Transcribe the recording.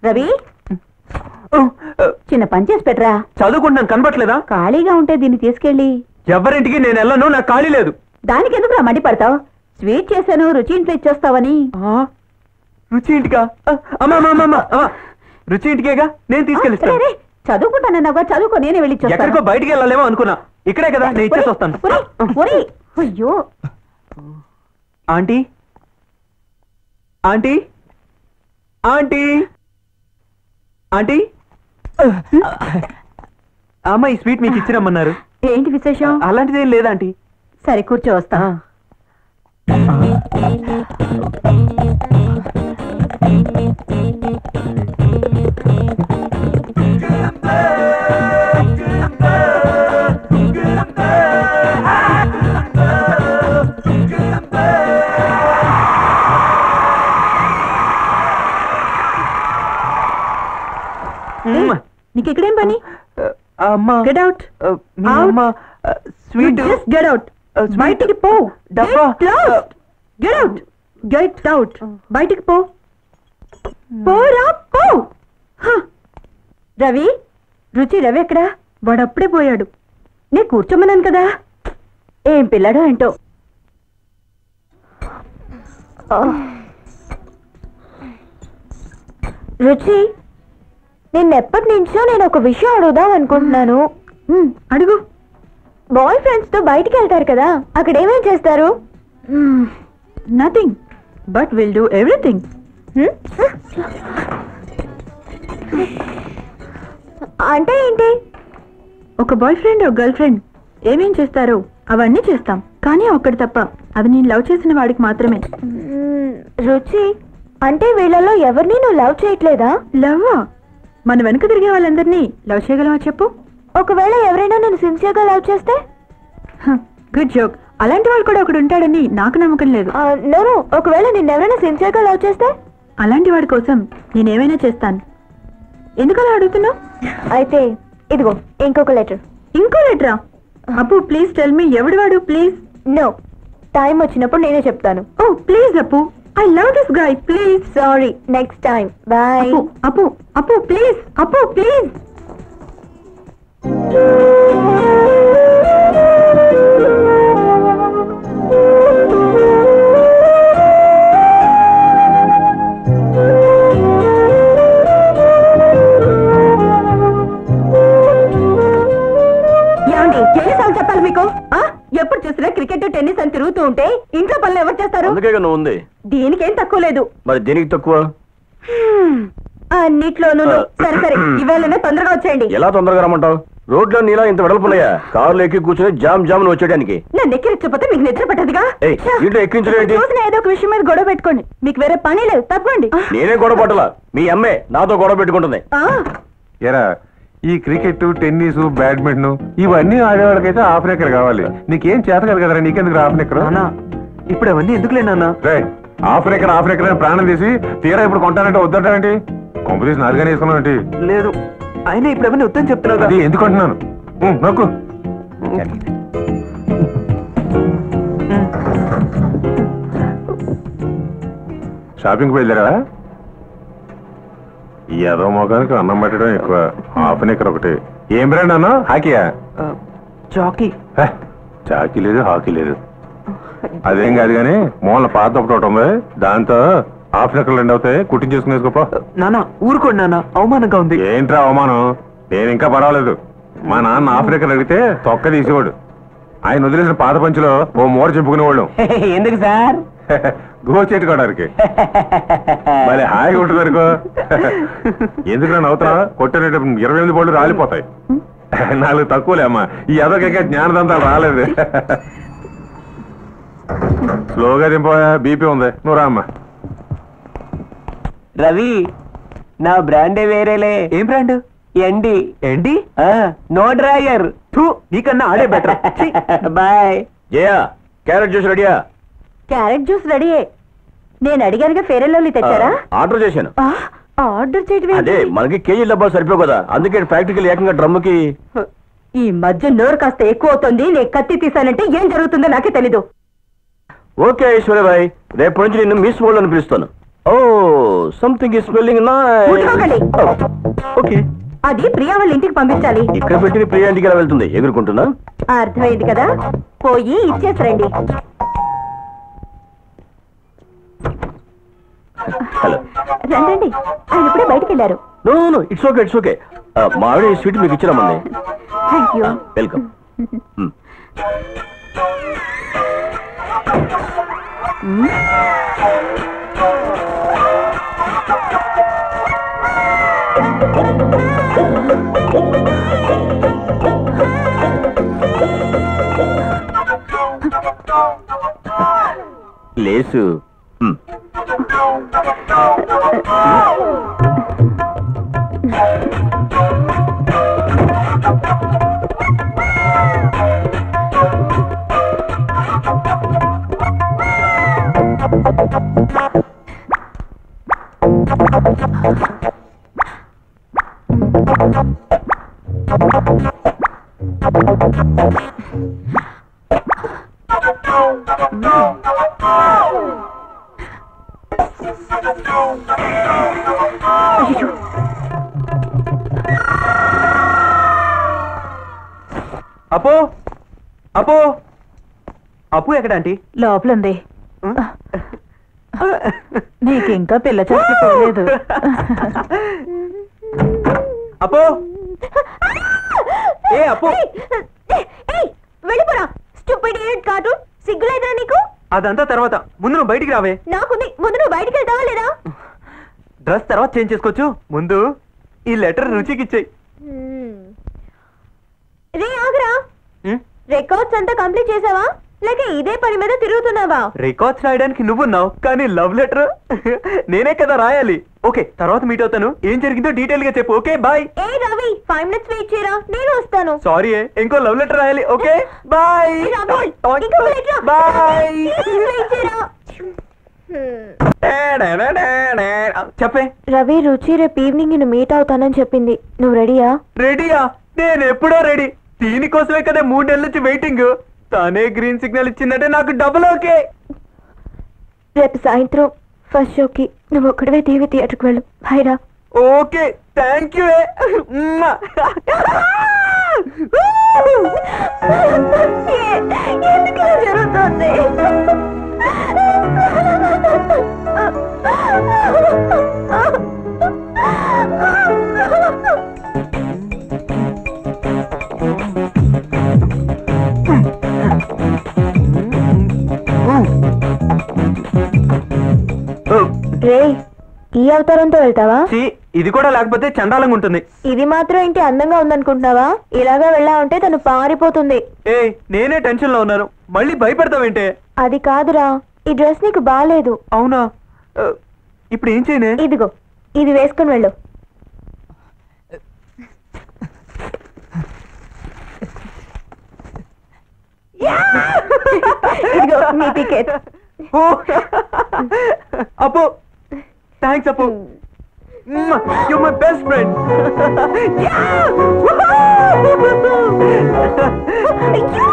రవి చిన్న పని చేసి పెట్టరా చదువుకుంటున్నాను కనబట్లేదా ఖాళీగా ఉంటే దీన్ని తీసుకెళ్ళి ఎవరింటికి నేను వెళ్ళను నాకు ఖాళీ లేదు దానికి ఎందుకు రా మండి పడతావు స్వీట్ చేశాను రుచి ఇంట్లో ఇచ్చేస్తావని ఆ, రుచి ఇంటికా ఆ, అమ్మా అమ్మా అమ్మా, అమ్మా అమ్మా. రుచి ఇంటికేగా నేను తీసుకెళ్ళిస్తాను రే, రే, చదువుకుంటానన్నావుగా చదువుకో నేనే వెళ్ళి ఇచ్చేస్తాను. ఎక్కడికో బయటికి వెళ్ళాలేమో అనుకున్నా ఇక్కడే కదా నేను ఇచ్చేసి వస్తాను ఒరేయ్, ఒరేయ్, అయ్యో ఆంటీ ఆంటీ ఆంటీ ఆంటీ అమ్మ ఈ స్వీట్ మీకు ఇచ్చిరమ్మన్నారు ఏంటి విశేషం అలాంటిది ఏం లేదా ఆంటీ సరే కూర్చో వస్తా మ్మ్. నీకు ఇక్కడేం పని అమ్మా గెట్ అవుట్ ఆ, మీ అమ్మ ఆ, sweet just get out Uh, sweet. బయటికి పో డబ్బా. గెట్ అవుట్ గెట్ అవుట్ బయటికి పో పోరా పో హ. రవి రుచి రవి ఎక్కడా వాడు అప్పుడే పోయాడు నే కూర్చోమన్నాను కదా ఏం పిల్లాడో ఏంటో రుచి నిన్నెప్పటి నుంచో నేను ఒక విషయం అడుగుదాం అనుకుంటున్నాను అడుగు బాయ్ ఫ్రెండ్స్ తో బయటికి వెళ్తారు కదా అక్కడ ఏమేం చేస్తారు nothing but will do everything అంటే ఏంటి ఒక బాయ్ ఫ్రెండ్ ఒక గర్ల్ ఫ్రెండ్ ఏమేం చేస్తారో అవన్నీ చేస్తాం కానీ ఒక్కటి తప్ప అది నేను లవ్ చేసిన వాడికి మాత్రమే రుచి అంటే వీళ్ళలో ఎవరిని నువ్వు లవ్ చేయట్లేదా లవ్ మన వెనుక తిరిగే వాళ్ళందరినీ లవ్ చేయగలవా చెప్పు ఒకవేళ ఎవరైనా నేను సిన్సియర్గా లవ్ చేస్తే గుడ్ జోక్ అలాంటి వాడు కూడా ఒకడు ఉంటాడని నాకు నమ్మకం లేదు నోను ఒకవేళ నిన్ను ఎవరైనా సిన్సియర్గా లవ్ చేస్తే అలాంటి వాడి కోసం నేనేమైనా చేస్తాను ఎందుకు అలా అడుగుతున్నావు అయితే ఇదిగో ఇంకొక లెటర్ ఇంకో లెటరా అప్పు ప్లీజ్ టెల్ మీ ఎవడు వాడు ప్లీజ్ నో టైం వచ్చినప్పుడు నేనే చెప్తాను ఓ please Appu I love this guy please sorry next time bye Appu Appu please అప్పు ప్లీజ్ ఏమండి ఎన్నిసార్లు చెప్పాలి మీకు ఆ? ఎప్పుడు చూసినా క్రికెట్ టెన్నిస్ అని తిరుగుతూ ఉంటే ఇంట్లో పనులు ఎవరు చేస్తారు అందుకే నువ్వు ఉంది దీనికేం తక్కువ లేదు మరి దేనికి తక్కువ అన్నిట్లోనూ సరే సరే ఇవాళనే తొందరగా వచ్చేయండి ఎలా తొందరగా రమ్మంటావు రోడ్లో నీలా ఇంత వెడల్పున్నాయా కార్లు ఎక్కి కూర్చొని జామ్ జామ్ అని వచ్చేయడానికి నన్ను ఎక్కిరించకపోతే మీకు నిద్ర పట్టదుగా ఏయ్, ఇంట్లో ఎక్కించడం ఏంటి? చూసిన ఏదో ఒక విషయం మీద గొడవ పెట్టుకోండి మీకు వేరే పని లేదు తప్పండి నేనే గొడవ పట్టలా మీ అమ్మే నాతో గొడవ పెట్టుకుంటుంది ఆ, ఎరా ఈ క్రికెట్ టెన్నిస్ బ్యాడ్మింటన్ ఇవన్నీ ఆడేవాళ్ళకైతే హాఫ్ నెక్కర్ కావాలి నీకేం చేత కదా కదరా నీకెందుకు హాఫ్ నెక్కర్ నాన్న ఇప్పుడు అవన్నీ ఎందుకులే నాన్న రే హాఫ్ నెక్కర్ హాఫ్ నెక్కర్ అని ప్రాణం తీసి తీరా ఇప్పుడు కొంటానంటే వద్దంటావేంటి కొంపతీసి నాలుగానే వేసుకున్నావు ఏంటి లేదు అయినా ఇప్పుడు అవన్నీ వద్దని చెప్తున్నావు అది కదా. ఎందుకు అంటున్నాను ఉం, నొక్కు షాపింగ్ బయలుదేరా ఈ ఏదో మొగానికి అన్నం పెట్టడం ఎక్కువ హాఫ్ నెక్కర్ ఒకటి ఏం బ్రాండ్ అన్నా హాకీయా ఆ, జాకీ హే, చాకీ లేదు హాకీ లేదు అదేం కాదు కానీ మూల పాత ఒకటి ఒకటి ఉంది దాంతో హాఫ్ నెక్కలు రెండు అవుతాయి కుట్టించేసుకునేసుకోపో నాన్న ఊరుకోండి నాన్న అవమానంగా ఉంది ఏంట్రా అవమానం నేను ఇంకా పర్వాలేదు మా నాన్న హాఫ్ నెక్కలు అడిగితే తొక్క తీసేవాడు ఆయన వదిలేసిన పాత పంచులో ఓ మూర చెప్పుకునేవాళ్ళం ఎందుకు సార్ గో చెట్టుకోవడానికి మరి హాయిగా ఉంటుంది అనుకో ఎందుకు నన్ను అవుతున్నా కొట్టేటప్పుడు ఇరవై ఎనిమిది బోళ్ళు రాలిపోతాయి నాలుగు తక్కువలే అమ్మా ఈ ఎదొక జ్ఞానదంతాలు రాలేదు స్లోగా దింపోయా బీపీ ఉంది నువ్వు రా అమ్మా రవి నా బ్రాండే వేరేలే ఏం బ్రాండ్ ఎండి ఏంటి నో డ్రాయర్ థూ నీకన్నా ఆడే better boy Jaya carrot juice రెడీయా క్యారెట్ జ్యూస్ రెడీయే నేను అడిగానుగా ఫేర్ అండ్ లవ్లీ తెచ్చారా ఆర్డర్ చేశాను ఆ, ఆర్డర్ చేయటం అదే ఏంటి? మనకి కేజీ డబ్బాలు సరిపోవు కదా అందుకే ప్రాక్టికల్ ఏకంగా డ్రమ్ముకి ఈ మధ్య నోరు కాస్త ఎక్కువ అవుతుంది నేను కత్తి తీసానంటే ఏం జరుగుతుందో నాకే తెలీదు ఓకే ఐశ్వర్యబాయ్ రేపటి నుంచి నిన్ను మిస్ వరల్డ్ అని పిలుస్తాను ఓ సంథింగ్ ఇస్ స్మెల్లింగ్ కూర్చోకండి. ఓకే అది ప్రియా వాళ్ళ ఇంటికి పంపించాలి ఇక్కడ పెట్టిన ప్రియ ఇంటికి ఎలా వెళ్తుంది ఎగురుకుంటున్నా అర్థమైంది కదా పోయి ఇచ్చేసరండి హలో రండి ఆయన ఇప్పుడే బయటికి వెళ్ళారు no no it's okay it's okay మా ఆవిడ ఈ స్వీట్ మీకు ఇచ్చిరామండి థ్యాంక్ యూ వెల్కమ్ లేసు మ్. అపో అపో అప్పు ఎక్కడ ఆంటీ లోపల ఉంది నీకు ఇంకా పిల్ల చచ్చిపోలేదు అపో ఏ అప్పు వెళ్ళిపోరా స్టూపిడ్ ఇడియట్ కార్టూన్ సిగ్గులేదా నీకు అదంతా తర్వాత ముందు నువ్వు బయటికి రావే నాకుంది ముందు నువ్వు బయటికి వెళ్తావా లేదా డ్రెస్ తర్వాత చేంజ్ చేసుకోవచ్చు ముందు ఈ లెటర్ రుచికి ఇచ్చేయి రే ఆగరా రికార్డ్స్ అంతా కంప్లీట్ చేసావా లేక ఇదే పని మీద తిరుగుతున్నావా రికార్డ్స్ రాయడానికి నువ్వున్నావు కానీ లవ్ లెటర్ నేనే కదా రాయాలి ఓకే తర్వాత మీట్ అవుతాను ఏం జరిగిందో డీటెయిల్ గా చెప్పు ఓకే బాయ్ ఏ రవి ఫైవ్ మినిట్స్ వెయిట్ చేయరా నేను వస్తాను సారీ ఇంకో లవ్ లెటర్ రాయాలి ఓకే బాయ్ ఏ రవి, ఇంకో minute రా. బాయ్ Please wait చేయరా. చెప్పే రవి రుచి రేపు ఈవినింగ్ నేను మీట్ అవుతానని చెప్పింది నువ్వు రెడీయా రెడీయా నేను ఎప్పుడో రెడీ దీనికోసమే కదా మూడు నెలల నుంచి వెయిటింగ్ తానే గ్రీన్ సిగ్నల్ ఇచ్చిందంటే నాకు డబుల్ ఓకే రేపు సాయంత్రం ఫస్ట్ షోకి నువ్వు ఒక్కడవే టీవీ థియేటర్కి వెళ్ళు హాయ్రా ఓకే థ్యాంక్ యూ ఎందుకు ఇలా జరుగుతుంది రే ఈ అవతారంతో వెళ్తావా ఇది కూడా లేకపోతే చండాలంగా ఉంటుంది ఇది మాత్రం ఇంటి అందంగా ఉందనుకుంటున్నావా ఇలాగా వెళ్ళా ఉంటే తను పారిపోతుంది ఏ నేనే టెన్షన్ లో ఉన్నాను మళ్ళీ భయపెడతావేంటే అది కాదురా ఈ డ్రెస్ నీకు బాగాలేదు అవునా ఆ, ఇప్పుడు ఏం చేయనే ఇదిగో ఇది వేసుకుని వెళ్ళు ఇదిగో నీ టికెట్ ఓ, అప్పు థ్యాంక్స్ అప్పు యు మై బెస్ట్ ఫ్రెండ్ అయ్యో!